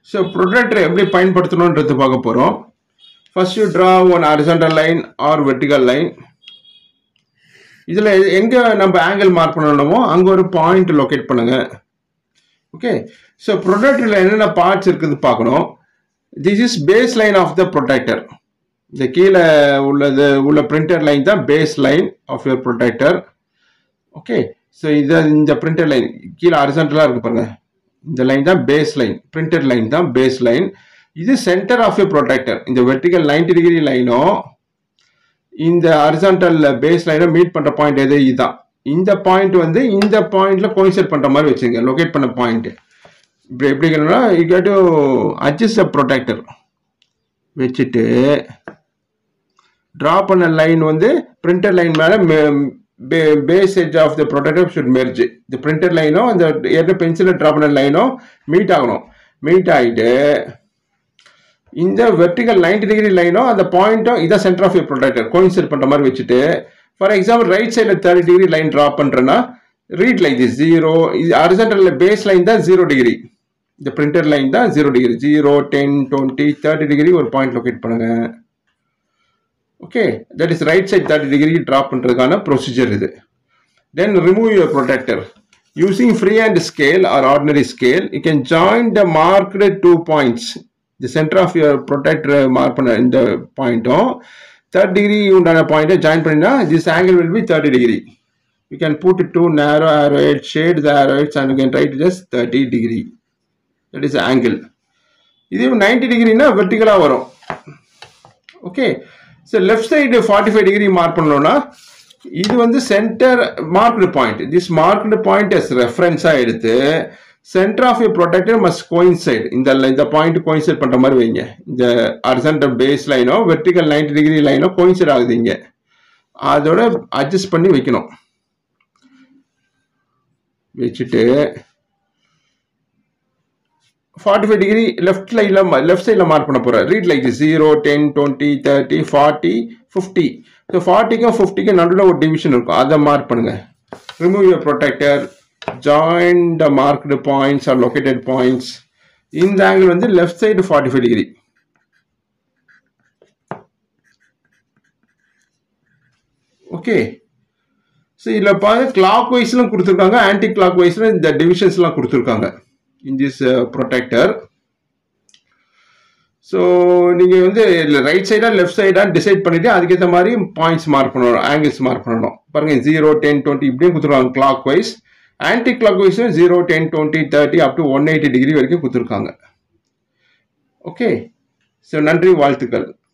so protector எப்படி பயன்படுத்தணுன்றது பார்க்க போகிறோம் first you draw one horizontal line or vertical line இதில் எங்கே நம்ம ஆங்கிள் மார்க் பண்ணணுமோ அங்கே ஒரு பாயிண்ட் லொக்கேட் பண்ணுங்க ஓகே ஸோ ப்ரொடக்டரில் என்னென்ன பார்ட்ஸ் இருக்குது பார்க்கணும் this is base line of the protractor இந்த கீழே உள்ளது உள்ள பிரிண்டர் லைன் தான் base line of your protractor okay so இதை இந்த பிரிண்டர் லைன் கீழே ஹரிசாண்டலாக இருக்கு பாருங்க இந்த லைன் தான் பேஸ் லைன் பிரிண்டர் லைன் தான் பேஸ் லைன் இது சென்டர் ஆஃப் யூ ப்ரொடக்டர் இந்த வெர்டிகல் 90 டிகிரி லைனும் இந்த ஹரிசாண்டல் பேஸ் லைனை மீட் பண்ற பாயிண்ட் எது இதுதான் இந்த பாயிண்ட் வந்து இந்த பாயிண்ட்ல கோயின்சைட் பண்ற மாதிரி வச்சுங்க லொகேட் பண்ண பாயிண்ட் இப்போ எப்படி you get to adjust the protractor வச்சுட்டு ட்ரா பண்ண லைன் வந்து பிரிண்டர் லைன் மேலே base edge of the protractor should merge இந்த பிரிண்டர் லைனும் அந்த ஏற்ற பென்சிலில் ட்ரா பண்ண லைனும் மீட் ஆகணும் மீட் ஆகிட்டு இந்த வெர்டிகல் 90 டிகிரி லைனும் அந்த பாயிண்ட்டும் இதான் centre of your protractor coincide பண்ணுற மாதிரி வச்சுட்டு ஃபார் எக்ஸாம்பிள் ரைட் சைடில் தேர்ட்டி டிகிரி லைன் ட்ரா பண்ணுறேன்னா ரீட் லைக் திஸ் ஜீரோ இது ஹரிசாண்டல் பேஸ் லைன் தான் ஜீரோ டிகிரி இந்த பிரிண்டர் லைன் தான் zero degree zero ten twenty thirty degree ஒரு பாயிண்ட் லொக்கேட் பண்ணுங்க okay that is right side thirty degree draw பண்ணுறதுக்கான procedure இது then remove your protractor using free hand scale or ordinary scale you can join the marked two points the centre of your protractor mark பண்ண இந்த பாயிண்ட்டும் third degree உண்டான பாயிண்ட்டை join பண்ணினா this angle will be thirty degree you can put two narrow arrow head shade the arrow heads and you can write just thirty degree that is angle இது ninety டிகிரினா வெர்டிகலாக வரும் okay so left side forty five degree mark பண்ணோம்னா இது வந்து centre marked point this marked point S ரெஃபரன்ஸாக எடுத்து centre of you protractor must coincide இந்த இந்த பாயிண்ட் கோயின்சைட் பண்ணுற மாதிரி வைங்க இந்த அர்சன்டர் பேஸ் லைனோ வெர்டிகல் 90 டிகிரி லைனோ கோயின்சைட் ஆகுது இங்க அதோட அட்ஜஸ்ட் பண்ணி வைக்கணும் வச்சுட்டு ஃபார்ட்டி ஃபைவ் டிகிரி லெஃப்ட் லைனில் லெஃப்ட் சைடில் மார்க் பண்ண போகிறேன் read like zero ten twenty thirty forty fifty so ஃபார்ட்டிக்கும் ஃபிஃப்டிக்கும் நடுவில் ஒரு டிவிஷன் இருக்கும் அதை மார்க் பண்ணுங்க remove your protractor join the marked points or located points இந்த ஆங்கிள் வந்து left side forty five degree okay so இதில் பாருங்க கிளாக் வைஸ்லாம் கொடுத்துருக்காங்க ஆன்டி கிளாக் வைஸில் இந்த டிவிஷன்ஸ்லாம் கொடுத்துருக்காங்க இன் திஸ் ப்ரொடெக்டர் ஸோ நீங்கள் வந்து ரைட் சைடா லெஃப்ட் சைடா டிசைட் பண்ணிட்டு அதுக்கேற்ற மாதிரி பாயிண்ட்ஸ் மார்க் பண்ணணும் ஆங்கிள்ஸ் மார்க் பண்ணணும் பாருங்க ஜீரோ டென் டுவெண்ட்டி இப்படியும் கொடுத்துருக்காங்க கிளாக் வைஸ் ஆன்டி கிளாக் வைஸும் zero ten twenty thirty up to one eighty degree வரைக்கும் கொடுத்துருக்காங்க ஓகே ஸோ நன்றி வாழ்த்துக்கள்